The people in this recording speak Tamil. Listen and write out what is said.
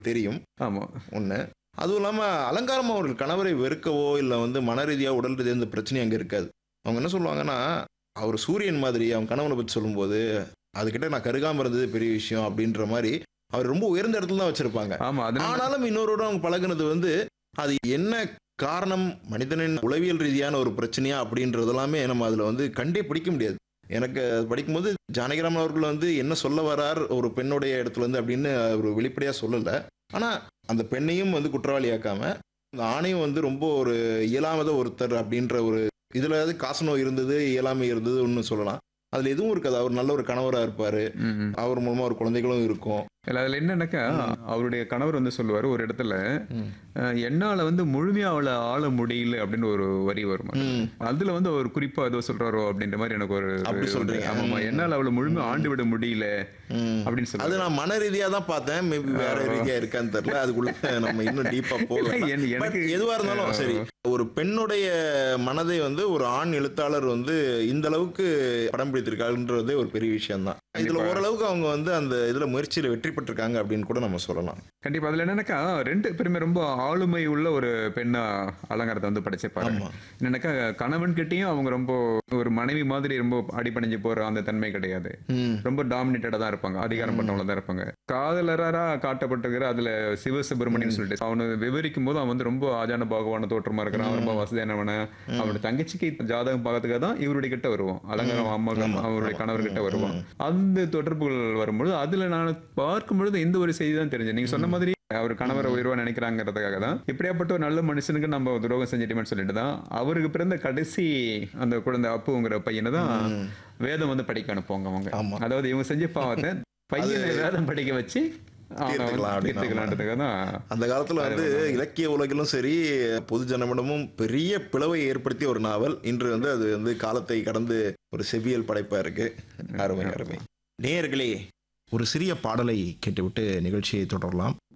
தெரியும் ஆமா ஒன்று அதுவும் இல்லாமல் அலங்காரம் அவர்கள் கணவரை வெறுக்கவோ இல்லை வந்து மன ரீதியாக உடல் ரீதியாக இந்த பிரச்சனை அங்கே இருக்காது அவங்க என்ன சொல்லுவாங்கன்னா அவர் சூரியன் மாதிரி அவன் கணவனை பற்றி சொல்லும்போது அதுக்கிட்ட நான் கருகாமல் இருந்தது பெரிய விஷயம் அப்படின்ற மாதிரி அவர் ரொம்ப உயர்ந்த இடத்துல தான் வச்சிருப்பாங்க ஆமா அதனால ஆனாலும் இன்னொருடன் அவங்க பழகுனது வந்து அது என்ன காரணம் மனிதனின் உளவியல் ரீதியான ஒரு பிரச்சனையா அப்படின்றது எல்லாமே நம்ம அதில் வந்து கண்டே பிடிக்க முடியாது எனக்கு அது படிக்கும்போது ஜானகிராமன் அவர்கள் வந்து என்ன சொல்ல வரார் ஒரு பெண்ணுடைய இடத்துல இருந்து அப்படின்னு ஒரு வெளிப்படையாக சொல்லலை ஆனால் அந்த பெண்ணையும் வந்து குற்றவாளியாக்காம அந்த ஆணையும் வந்து ரொம்ப ஒரு இயலாமத ஒருத்தர் அப்படின்ற ஒரு இதில் வந்து காசு நோய் இருந்தது இயலாமை இருந்தது ஒன்று சொல்லலாம் அதில் எதுவும் இருக்காது அவர் நல்ல ஒரு கணவராக இருப்பார் ம், ம். அவர் மூலமாக ஒரு குழந்தைகளும் இருக்கும் இல்ல அதுல என்னன்னாக்கா அவருடைய கணவர் வந்து சொல்லுவாரு ஒரு இடத்துல அஹ், என்னால வந்து முழுமையா அவளை ஆள முடியல அப்படின்னு ஒரு வரி வரும் ம். அதுல வந்து அவர் குறிப்பா ஏதோ சொல்றாரோ அப்படின்ற மாதிரி எனக்கு ஒரு அப்படி சொல்றீங்க. ஆமாமா என்னால அவளை முழுமையா ஆண்டு விட முடியல ம். அப்படின்னு அது சொல்லுவாரு நான் மன ரீதியா தான் பார்த்தேன் மேபி வேற ரீதியா இருக்கான்னு தெரியல அதுக்குள்ள நம்ம இன்னும் டீப்பா போகலாம் இல்ல, என்- பட் எனக்கு எதுவா இருந்தாலும் சரி ஒரு பெண்ணுடைய மனதை வந்து ஒரு ஆண் எழுத்தாளர் வந்து இந்த அளவுக்கு படம் பிடித்திருக்காருன்றதே ஒரு பெரிய விஷயம் தான் இதுல கண்டிப்பா. ஓரளவுக்கு அவங்க வந்து அந்த இதுல முயற்சியில வெற்றி பெற்றிருக்காங்க அப்படின்னு கூட நம்ம சொல்லலாம் கண்டிப்பா அதுல என்னன்னாக்கா ரெண்டு பேருமே ரொம்ப ஆளுமை உள்ள ஒரு பெண்ணா அலங்காரத்தை வந்து படைச்சிருப்பாரு ஆமா என்னன்னாக்கா கணவன் கிட்டயும் அவங்க ரொம்ப ஒரு மனைவி மாதிரி ரொம்ப அடிபணிஞ்சு போற அந்த தன்மை கிடையாது ம். ரொம்ப டாமினேட்டடா தான் இருப்பாங்க அதிகாரம் பண்ணவங்கள தான் இருப்பாங்க காதலரா காட்டப்பட்டிருக்கிற அதுல சிவசுப்பிரமணியன் சொல்லிட்டு அவனு விவரிக்கும் போது அவன் வந்து ரொம்ப ஆஜான பாகவான தோற்றமா இருக்கிறான் ரொம்ப வசதியானவன அவனோட தங்கச்சிக்கு ஜாதகம் பார்க்கறதுக்காக தான் இவருடைய கிட்ட வருவான் அலங்காரம் அம்மா அவருடைய கணவர் கிட்ட வருவான் அந்த தொடர்புகள் வரும்பொழுது அதுல நான் பார்க்கும் பொழுது இந்த ஒரு செய்தி தான் தெரிஞ்சது நீங்க சொன்ன மாதிரி அவர் கணவரை உயர்வா நினைக்கிறாங்கிறதுக்காக தான் இப்படியாப்பட்ட ஒரு நல்ல மனுஷனுக்கு நம்ம துரோகம் செஞ்சிட்டோம்னு சொல்லிட்டு தான் அவருக்கு பிறந்த கடைசி அந்த குழந்தை அப்புங்கிற பையனை தான் ம். வேதம் வந்து படிக்க அனுப்புவாங்க அவங்க ஆமா. அதாவது இவங்க செஞ்ச பாவத்தை பையனை வேதம் படிக்க வச்சு அவங்க வந்து தீர்த்துக்கலாம் அப்படின்னு. தீர்த்துக்கலான்றதுக்காக தான் அந்த காலத்துல வந்து இலக்கிய உலகிலும் சரி பொது ஜனமிடமும் பெரிய பிளவை ஏற்படுத்திய ஒரு நாவல் இன்று வந்து அது வந்து காலத்தை கடந்து ஒரு செவ்வியல் படைப்பா இருக்கு அருமை அருமை நேயர்களே ஒரு சிறிய பாடலை கேட்டுவிட்டு நிகழ்ச்சியை தொடரலாம்